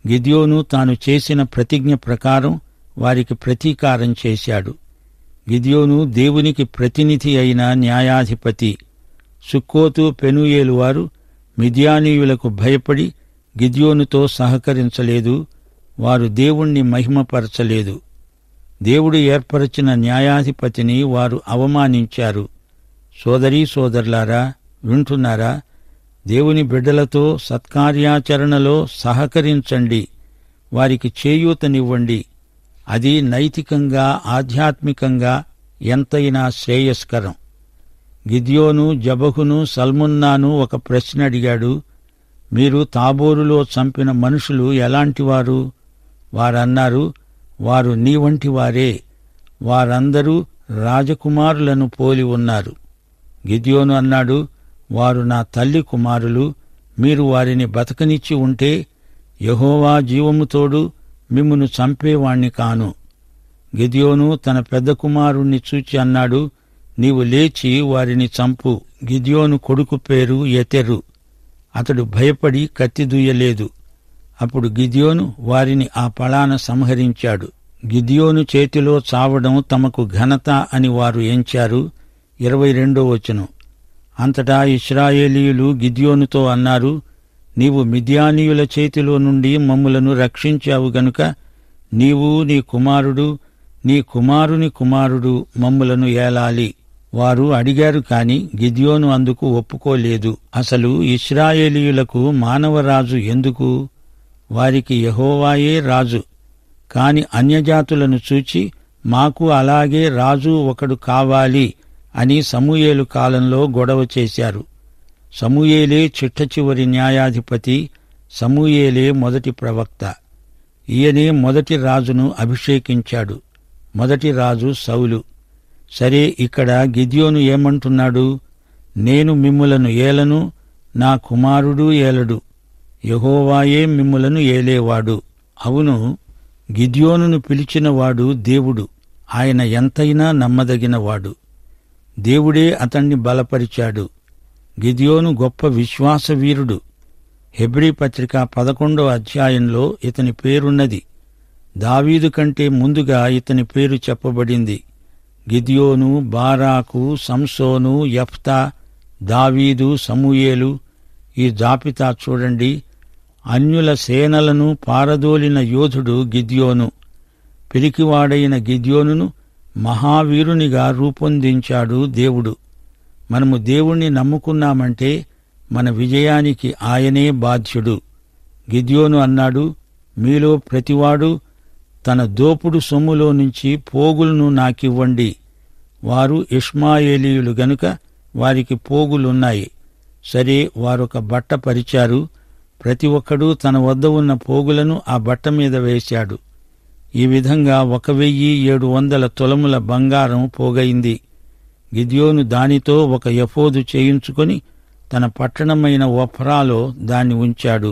గిద్యోను తాను చేసిన ప్రతిజ్ఞ ప్రకారం వారికి ప్రతీకారం చేశాడు గిద్యోను దేవునికి ప్రతినిధి అయిన న్యాయాధిపతి సుక్కోతు పెనుయేలు వారు మిద్యానీయులకు భయపడి గిద్యోనుతో సహకరించలేదు వారు దేవుణ్ణి మహిమపరచలేదు దేవుడు ఏర్పరచిన న్యాయాధిపతిని వారు అవమానించారు సోదరీ సోదరులారా వింటున్నారా దేవుని బిడ్డలతో సత్కార్యాచరణలో సహకరించండి వారికి చేయూతనివ్వండి అది నైతికంగా ఆధ్యాత్మికంగా ఎంతైనా శ్రేయస్కరం గిద్యోను జబహును సల్మున్నాను ఒక ప్రశ్న అడిగాడు మీరు తాబోరులో చంపిన మనుషులు ఎలాంటివారు వారన్నారు వారు నీ వంటి వారే వారందరూ రాజకుమారులను పోలి ఉన్నారు గిద్యోను అన్నాడు వారు నా తల్లి కుమారులు మీరు వారిని బతకనిచ్చి ఉంటే యహోవా జీవముతోడు మిమ్మును చంపేవాణ్ణి కాను గిద్యోను తన పెద్ద కుమారుణ్ణి చూచి అన్నాడు నీవు లేచి వారిని చంపు గిద్యోను కొడుకు పేరు ఎతెరు అతడు భయపడి కత్తి దూయలేదు అప్పుడు గిద్యోను వారిని ఆ పళాన సంహరించాడు గిద్యోను చేతిలో చావడం తమకు ఘనత అని వారు ఎంచారు ఇరవై రెండో వచనం అంతటా ఇస్రాయేలీయులు గిద్యోనుతో అన్నారు నీవు మిద్యానీయుల చేతిలో నుండి మమ్ములను రక్షించావు గనుక నీవు నీ కుమారుడు నీ కుమారుని కుమారుడు మమ్ములను ఏలాలి వారు అడిగారు కాని గిద్యోను అందుకు ఒప్పుకోలేదు అసలు ఇస్రాయేలీయులకు మానవరాజు ఎందుకు వారికి యహోవాయే రాజు కాని అన్యజాతులను చూచి మాకు అలాగే రాజు ఒకడు కావాలి అని సమూయేలు కాలంలో గొడవ చేశారు సమూయేలే చిట్ట చివరి న్యాయాధిపతి సమూయేలే మొదటి ప్రవక్త ఈయనే మొదటి రాజును అభిషేకించాడు మొదటి రాజు సౌలు సరే ఇక్కడ గిద్యోను ఏమంటున్నాడు నేను మిమ్ములను ఏలను నా కుమారుడు ఏలడు యహోవాయే మిమ్ములను ఏలేవాడు అవును గిద్యోనును పిలిచినవాడు దేవుడు ఆయన ఎంతైనా నమ్మదగినవాడు దేవుడే అతణ్ణి బలపరిచాడు గిద్యోను గొప్ప విశ్వాసవీరుడు హెబ్రీ పత్రిక పదకొండో అధ్యాయంలో ఇతని పేరున్నది దావీదు కంటే ముందుగా ఇతని పేరు చెప్పబడింది గిద్యోను బారాకు సంసోను యఫ్తా దావీదు సమూయేలు ఈ జాబితా చూడండి అన్యుల సేనలను పారదోలిన యోధుడు గిద్యోను పిరికివాడైన గిద్యోనును మహావీరునిగా రూపొందించాడు దేవుడు మనము దేవుణ్ణి నమ్ముకున్నామంటే మన విజయానికి ఆయనే బాధ్యుడు గిద్యోను అన్నాడు మీలో ప్రతివాడు తన దోపుడు సొమ్ములో నుంచి పోగులను నాకివ్వండి వారు ఇష్మాయేలీయులు గనుక వారికి పోగులున్నాయి సరే వారొక బట్ట పరిచారు ప్రతి ఒక్కడూ తన వద్ద ఉన్న పోగులను ఆ బట్ట మీద వేశాడు ఈ విధంగా ఒక వెయ్యి ఏడు వందల తులముల బంగారం పోగైంది గిద్యోను దానితో ఒక యఫోదు చేయించుకొని తన పట్టణమైన ఒఫ్రాలో దాన్ని ఉంచాడు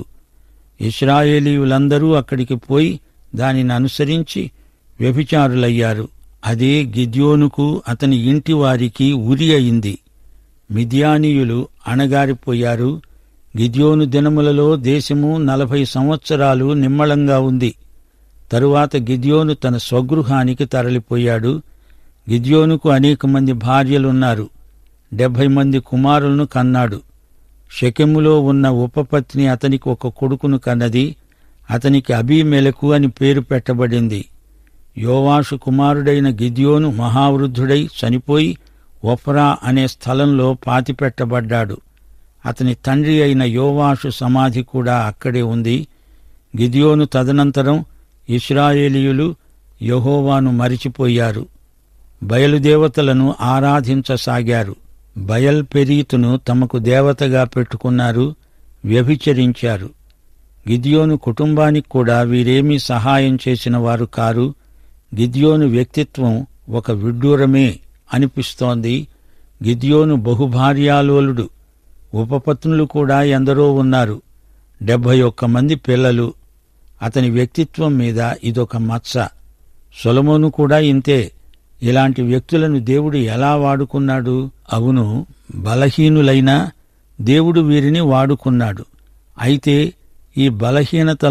ఇస్రాయేలీయులందరూ అక్కడికి పోయి దానిని అనుసరించి వ్యభిచారులయ్యారు అదే గిద్యోనుకు అతని ఇంటి వారికి ఉరి అయింది మిథియానీయులు అణగారిపోయారు గిద్యోను దినములలో దేశము నలభై సంవత్సరాలు నిమ్మళంగా ఉంది తరువాత గిద్యోను తన స్వగృహానికి తరలిపోయాడు గిద్యోనుకు అనేక మంది భార్యలున్నారు డెబ్భై మంది కుమారులను కన్నాడు షెకెములో ఉన్న ఉపపత్ని అతనికి ఒక కొడుకును కన్నది అతనికి అబీమెలకు అని పేరు పెట్టబడింది యోవాషు కుమారుడైన గిద్యోను మహావృద్ధుడై చనిపోయి ఒఫ్రా అనే స్థలంలో పాతిపెట్టబడ్డాడు అతని తండ్రి అయిన యోవాషు సమాధి కూడా అక్కడే ఉంది గిద్యోను తదనంతరం ఇస్రాయేలీయులు యహోవాను మరిచిపోయారు బయలుదేవతలను ఆరాధించసాగారు బయల్ పెరీతును తమకు దేవతగా పెట్టుకున్నారు వ్యభిచరించారు గిద్యోను కుటుంబానికి కూడా వీరేమీ సహాయం చేసిన వారు కారు గిద్యోను వ్యక్తిత్వం ఒక విడ్డూరమే అనిపిస్తోంది గిద్యోను బహుభార్యాలోలుడు ఉపపత్నులు కూడా ఎందరో ఉన్నారు డెబ్భై ఒక్క మంది పిల్లలు అతని వ్యక్తిత్వం మీద ఇదొక మచ్చ సొలమోను కూడా ఇంతే ఇలాంటి వ్యక్తులను దేవుడు ఎలా వాడుకున్నాడు అవును బలహీనులైనా దేవుడు వీరిని వాడుకున్నాడు అయితే ఈ బలహీనత